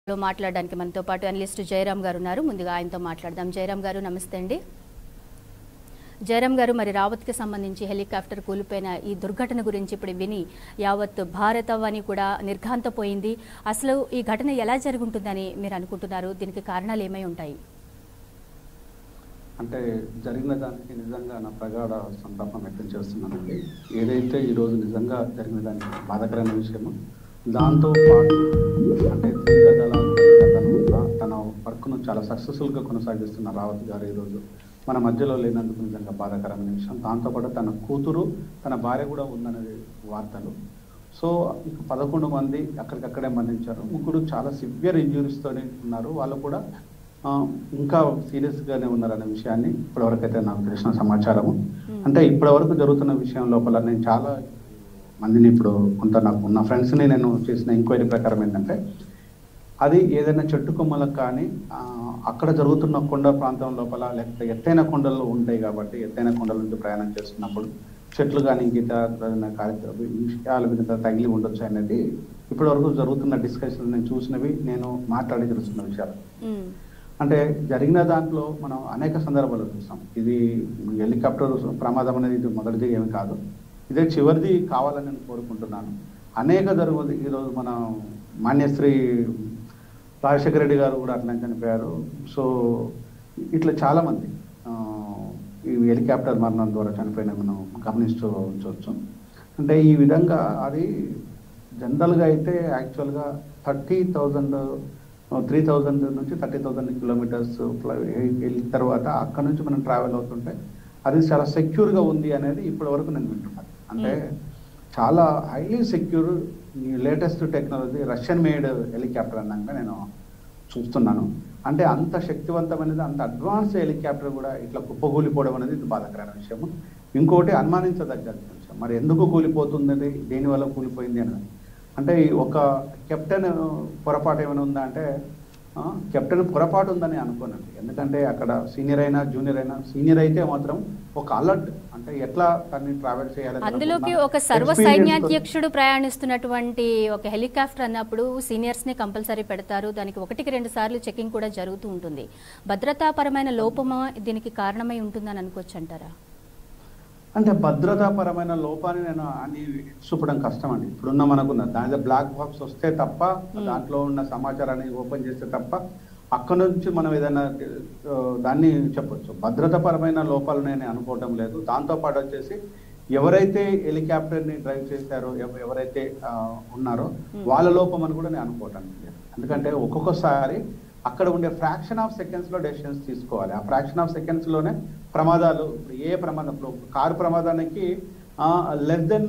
లో మాట్లాడడానికి మనతో పాటు అనలిస్ట్ జయరాం గారు ఉన్నారు ముందుగా ఆయనతో మాట్లాడదాం జయరాం గారు నమస్తే అండి జయరాం గారు మరి రావత్కి సంబంధించి హెలికాప్టర్ కూలిపోయిన ఈ దుర్ఘటన గురించి ఇప్పుడు విని యావత్ భారతవాణి కూడా నిర్ఘాంతపోయింది అసలు ఈ ఘటన ఎలా జరుగుంటుందని మీరు అనుకుంటున్నారు దీనికి కారణాలు ఏమై ఉంటాయి అంటే జరిగిన దానికి నిజంగా నా ప్రగాఢ సంతాపం వ్యక్తం చేస్తున్నానండి ఏదైతే ఈరోజు నిజంగా జరిగిన దానికి బాధాకరమైన విషయము దాంతో పాటు అంటే త్రివిధ దళాల తను తన వర్క్ను చాలా సక్సెస్ఫుల్గా కొనసాగిస్తున్న రావత్ గారు ఈరోజు మన మధ్యలో లేనందుకు నిజంగా బాధాకరమైన విషయం దాంతోపాటు తన కూతురు తన భార్య కూడా ఉందనేది వార్తలు సో ఇక పదకొండు మంది అక్కడికక్కడే మరణించారు ముగ్గురు చాలా సివియర్ ఇంజురీస్తోనే ఉన్నారు వాళ్ళు కూడా ఆ, ఇంకా సీరియస్ గానే ఉన్నారనే విషయాన్ని ఇప్పటివరకైతే నాకు తెలిసిన సమాచారము అంటే ఇప్పటివరకు జరుగుతున్న విషయం లోపల నేను చాలా మందిని ఇప్పుడు కొంత నాకు ఉన్న ఫ్రెండ్స్ని నేను చేసిన ఎంక్వైరీ ప్రకారం ఏంటంటే అది ఏదైనా చెట్టు కొమ్మలకు కానీ ఆ, అక్కడ జరుగుతున్న కొండ ప్రాంతం లోపల లేకపోతే ఎత్తైన కొండలు ఉంటాయి కాబట్టి ఎత్తైన కొండల నుంచి ప్రయాణం చేస్తున్నప్పుడు చెట్లు కానీ ఇంకిత విషయాల మీద తగిలి ఉండొచ్చు అనేది ఇప్పటివరకు జరుగుతున్న డిస్కషన్ నేను చూసినవి నేను మాట్లాడి తెలుస్తున్న విషయాలు ఉమ్, అంటే జరిగిన దాంట్లో మనం అనేక సందర్భాలు చూస్తాం ఇది హెలికాప్టర్ ప్రమాదం అనేది ఇది మొదటిది ఏమి కాదు ఇదే చివరిది కావాలని నేను కోరుకుంటున్నాను అనేక జరుగుతుంది ఈరోజు మన మాన్యశ్రీ రాజశేఖర రెడ్డి గారు కూడా అట్లా చనిపోయారు సో ఇట్లా చాలామంది ఆ, ఈ హెలికాప్టర్ మరణం ద్వారా చనిపోయిన మనం గమనిస్తూ ఉంచవచ్చు అంటే ఈ విధంగా అది జనరల్గా అయితే యాక్చువల్గా థర్టీ థౌజండ్ త్రీ థౌజండ్ నుంచి థర్టీ థౌజండ్ కిలోమీటర్స్ వెళ్ళిన తర్వాత అక్కడ నుంచి మనం ట్రావెల్ అవుతుంటే అది చాలా సెక్యూర్గా ఉంది అనేది ఇప్పటి వరకు నేను వింటున్నాను అంటే చాలా highly secure latest technology Russian made helicopter అన్నాక నేను చూస్తున్నాను అంటే అంత శక్తివంతమైనది అంత అడ్వాన్స్ హెలికాప్టర్ కూడా ఇట్లా కుప్పకూలిపోవడం అనేది ఇది బాధాకరమైన విషయం ఇంకోటి అనుమానించదగ్గ విషయం మరి ఎందుకు కూలిపోతుంది దేనివల్ల కూలిపోయింది అనేది అంటే ఈ ఒక కెప్టెన్ పొరపాటు ఏమైనా ఉందా అంటే ఆ, కెప్టెన్ పొరపాటు ఉందని అనుకోనండి ఎందుకంటే అక్కడ సీనియర్ అయినా జూనియర్ అయినా సీనియర్ అయితే మాత్రం ఒక అలర్ట్ అంటే ఎట్లా దాన్ని ట్రావెల్ చేయాలి అందులోకి ఒక సర్వ సైన్యాధ్యక్షుడు ప్రయాణిస్తున్నటువంటి ఒక హెలికాప్టర్ అన్నప్పుడు సీనియర్స్ ని కంపల్సరీ పెడతారు దానికి ఒకటికి రెండు సార్లు చెకింగ్ కూడా జరుగుతూ ఉంటుంది భద్రతాపరమైన లోపమా దీనికి కారణమై ఉంటుందని అనుకోవచ్చు అంటారా అంటే భద్రతాపరమైన లోపాన్ని నేను అని చూపడం కష్టం అండి ఇప్పుడున్న మనకున్న దానిలో బ్లాక్ బాక్స్ వస్తే తప్ప దాంట్లో ఉన్న సమాచారాన్ని ఓపెన్ చేస్తే తప్ప అక్కడ నుంచి మనం ఏదైనా ఆ, దాన్ని చెప్పొచ్చు భద్రతాపరమైన లోపాలు నేను అనుకోవటం లేదు దాంతో పాటు వచ్చేసి ఎవరైతే హెలికాప్టర్ ని డ్రైవ్ చేశారో ఎవ- ఎవరైతే ఆ, ఉన్నారో వాళ్ళ లోపం అని కూడా నేను అనుకోవటానికి లేదు ఎందుకంటే ఒక్కొక్కసారి అక్కడ ఉండే ఫ్రాక్షన్ ఆఫ్ సెకండ్స్ లో డెసిషన్స్ తీసుకోవాలి ఆ ఫ్రాక్షన్ ఆఫ్ సెకండ్స్ లోనే ప్రమాదాలు ఇప్పుడు ఏ ప్రమాదం ఇప్పుడు కారు ప్రమాదానికి లెస్ దెన్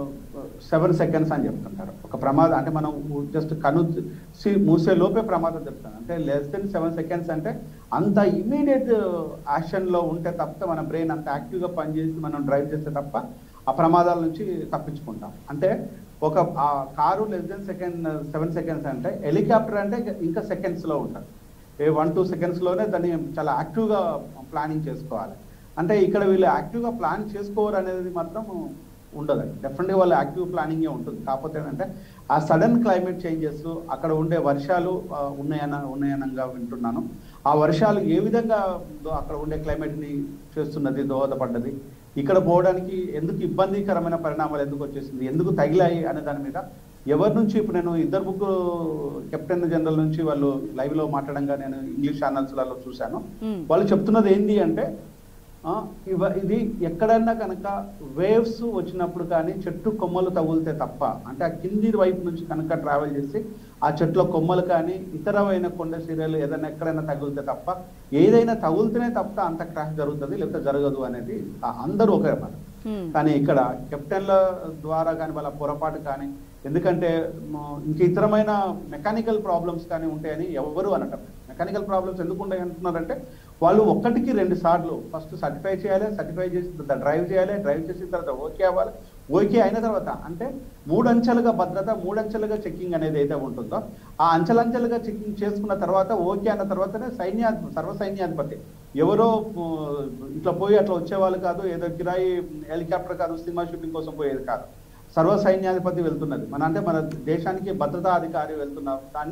సెవెన్ సెకండ్స్ అని చెప్తుంటారు ఒక ప్రమాదం అంటే మనం జస్ట్ కను సి- మూసే లోపే ప్రమాదం చెప్తాను అంటే లెస్ దెన్ సెవెన్ సెకండ్స్ అంటే అంత ఇమీడియట్ యాక్షన్ లో ఉంటే తప్ప మన బ్రెయిన్ అంత యాక్టివ్ గా పనిచేసి మనం డ్రైవ్ చేస్తే తప్ప ఆ ప్రమాదాల నుంచి తప్పించుకుంటాం అంటే ఒక ఆ car less than second seven seconds అంటే హెలికాప్టర్ అంటే ఇంకా సెకండ్స్ లో ఉంటుంది ఏ వన్ టూ సెకండ్స్ లోనే దాన్ని చాలా యాక్టివ్ గా ప్లానింగ్ చేసుకోవాలి అంటే ఇక్కడ వీళ్ళు యాక్టివ్ గా ప్లాన్ చేసుకోరు అనేది మాత్రం ఉండదండి డెఫినెట్గా వాళ్ళ యాక్టివ్ ప్లానింగే ఉంటుంది కాకపోతే ఏంటంటే ఆ సడన్ క్లైమేట్ చేంజెస్ అక్కడ ఉండే వర్షాలు ఆ, ఉన్నాయన ఉన్నాయనంగా వింటున్నాను ఆ వర్షాలు ఏ విధంగా దో- అక్కడ ఉండే క్లైమేట్ ని చేస్తున్నది దోహదపడ్డది ఇక్కడ పోవడానికి ఎందుకు ఇబ్బందికరమైన పరిణామాలు ఎందుకు వచ్చేసింది ఎందుకు తగిలాయి అనే దాని మీద ఎవరి నుంచి ఇప్పుడు నేను ఇద్దరు ముగ్గురు కెప్టెన్ జనరల్ నుంచి వాళ్ళు లైవ్ లో మాట్లాడంగా నేను ఇంగ్లీష్ ఛానల్స్లలో చూశాను ఉమ్, వాళ్ళు చెప్తున్నది ఏంటి అంటే ఆ, ఇవ ఇది ఎక్కడన్నా కనుక వేవ్స్ వచ్చినప్పుడు కానీ చెట్టు కొమ్మలు తగులితే తప్ప అంటే ఆ కింది వైపు నుంచి కనుక ట్రావెల్ చేసి ఆ చెట్ల కొమ్మలు కానీ ఇతరమైన కొండ చీరలు ఏదైనా ఎక్కడైనా తగిలితే తప్ప ఏదైనా తగులితేనే తప్ప అంత క్రాష్ జరుగుతుంది లేకపోతే జరగదు అనేది ఆ అందరూ ఒకే మాట ఉమ్, కానీ ఇక్కడ కెప్టెన్ల ద్వారా కానీ వాళ్ళ పొరపాటు కానీ ఎందుకంటే మ- ఇంక ఇతరమైన మెకానికల్ ప్రాబ్లమ్స్ కానీ ఉంటాయని ఎవరు అనటం మెకానికల్ ప్రాబ్లమ్స్ ఎందుకు ఉంటాయి అంటున్నారంటే వాళ్ళు ఒక్కటికి రెండు సార్లు ఫస్ట్ సర్టిఫై చేయాలి సర్టిఫై చేసి తర్వాత డ్రైవ్ చేయాలి డ్రైవ్ చేసిన తర్వాత ఓకే అవ్వాలి ఓకే అయిన తర్వాత అంటే మూడంచెలుగా భద్రత మూడంచెలుగా చెక్కింగ్ అనేది అయితే ఉంటుందో ఆ అంచెలంచెలుగా చెక్కింగ్ చేసుకున్న తర్వాత ఓకే అన్న తర్వాతనే సైన్యా సర్వ సైన్యాధిపతి ఎవరో ఆ, ఇట్లా పోయి అట్లా వచ్చేవాళ్ళు కాదు ఏదో కిరాయి హెలికాప్టర్ కాదు సినిమా షూటింగ్ కోసం పోయేది కాదు సర్వ సైన్యాధిపతి వెళ్తున్నది మన అంటే మన దేశానికి భద్రతా అధికారి వెళ్తున్న దాన్ని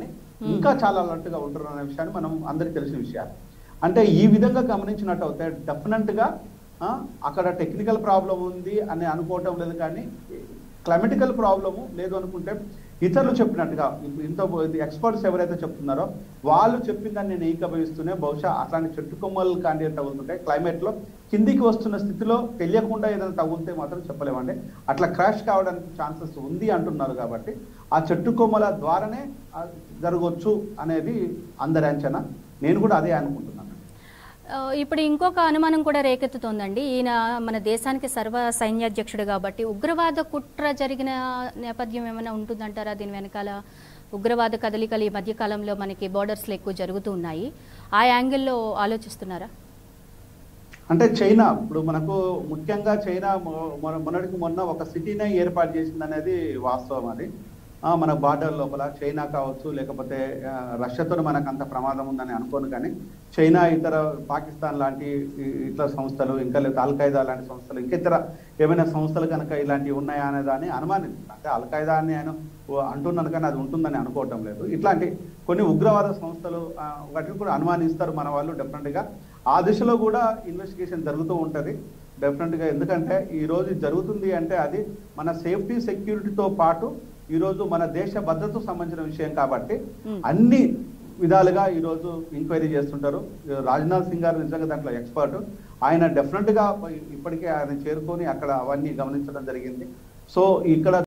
ఇంకా చాలా alert గా ఉంటారు అనే విషయాన్ని మనం అందరికీ తెలిసిన విషయాలు అంటే ఈ విధంగా గమనించినట్టు అయితే డెఫినెట్గా అక్కడ టెక్నికల్ ప్రాబ్లం ఉంది అని అనుకోవటం లేదు కానీ క్లైమేటికల్ ప్రాబ్లము లేదు అనుకుంటే ఇతరులు చెప్పినట్టుగా ఇప్పుడు ఇంత ఎక్స్పర్ట్స్ ఎవరైతే చెప్తున్నారో వాళ్ళు చెప్పిన దాన్ని నేను ఏకీభవిస్తూనే బహుశా అట్లాంటి చెట్టు కొమ్మలు కానీ తగులుతుంటే క్లైమేట్ లో కిందికి వస్తున్న స్థితిలో తెలియకుండా ఏదైనా తగులితే మాత్రం చెప్పలేమండి అట్లా క్రాష్ కావడానికి ఛాన్సెస్ ఉంది అంటున్నారు కాబట్టి ఆ చెట్టు కొమ్మల ద్వారానే ఆ జరగవచ్చు అనేది అందరి అంచనా నేను కూడా అదే అనుకుంటున్నాను ఆ, ఇప్పుడు ఇంకొక అనుమానం కూడా రేకెత్తుతోందండి ఈయన మన దేశానికి సర్వ సైన్యాధ్యక్షుడు కాబట్టి ఉగ్రవాద కుట్ర జరిగిన నేపథ్యం ఏమైనా ఉంటుందంటారా దీని వెనకాల ఉగ్రవాద కదలికలు ఈ మధ్య కాలంలో మనకి బోర్డర్స్లో ఎక్కువ జరుగుతూ ఉన్నాయి ఆ యాంగిల్లో ఆలోచిస్తున్నారా అంటే చైనా ఇప్పుడు మనకు ముఖ్యంగా చైనా మొ- మొన్న- మొన్నటికి మొన్న ఒక సిటీనే ఏర్పాటు చేసింది అనేది వాస్తవం అది ఆ, మన బార్డర్ లోపల చైనా కావచ్చు లేకపోతే ఆ, రష్యాతో మనకు అంత ప్రమాదం ఉందని అనుకోను కానీ చైనా ఇతర పాకిస్తాన్ లాంటి ఈ- ఇతర సంస్థలు ఇంకా లేదా అల్ఖైదా లాంటి సంస్థలు ఇంకా ఇతర ఏమైనా సంస్థలు కనుక ఇలాంటివి ఉన్నాయా అనే దాన్ని అనుమానిస్తుంది అంటే అల్ఖైదా అని ఆయన ఓ- అంటున్నాను కానీ అది ఉంటుందని అనుకోవటం లేదు ఇట్లాంటి కొన్ని ఉగ్రవాద సంస్థలు ఆ, వాటిని కూడా అనుమానిస్తారు మన వాళ్ళు డెఫినెట్గా ఆ దిశలో కూడా ఇన్వెస్టిగేషన్ జరుగుతూ ఉంటుంది డెఫినెట్గా ఎందుకంటే ఈ రోజు జరుగుతుంది అంటే అది మన సేఫ్టీ సెక్యూరిటీతో పాటు ఈ రోజు మన దేశ భద్రతకు సంబంధించిన విషయం కాబట్టి Hmm. అన్ని విధాలుగా ఈ రోజు ఎంక్వైరీ చేస్తుంటారు రాజ్నాథ్ సింగ్ గారు నిజంగా దాంట్లో ఎక్స్పర్ట్ ఆయన డెఫినెట్ గా ఇప్పటికే ఆయన చేరుకొని అక్కడ అవన్నీ గమనించడం జరిగింది సో ఇక్కడ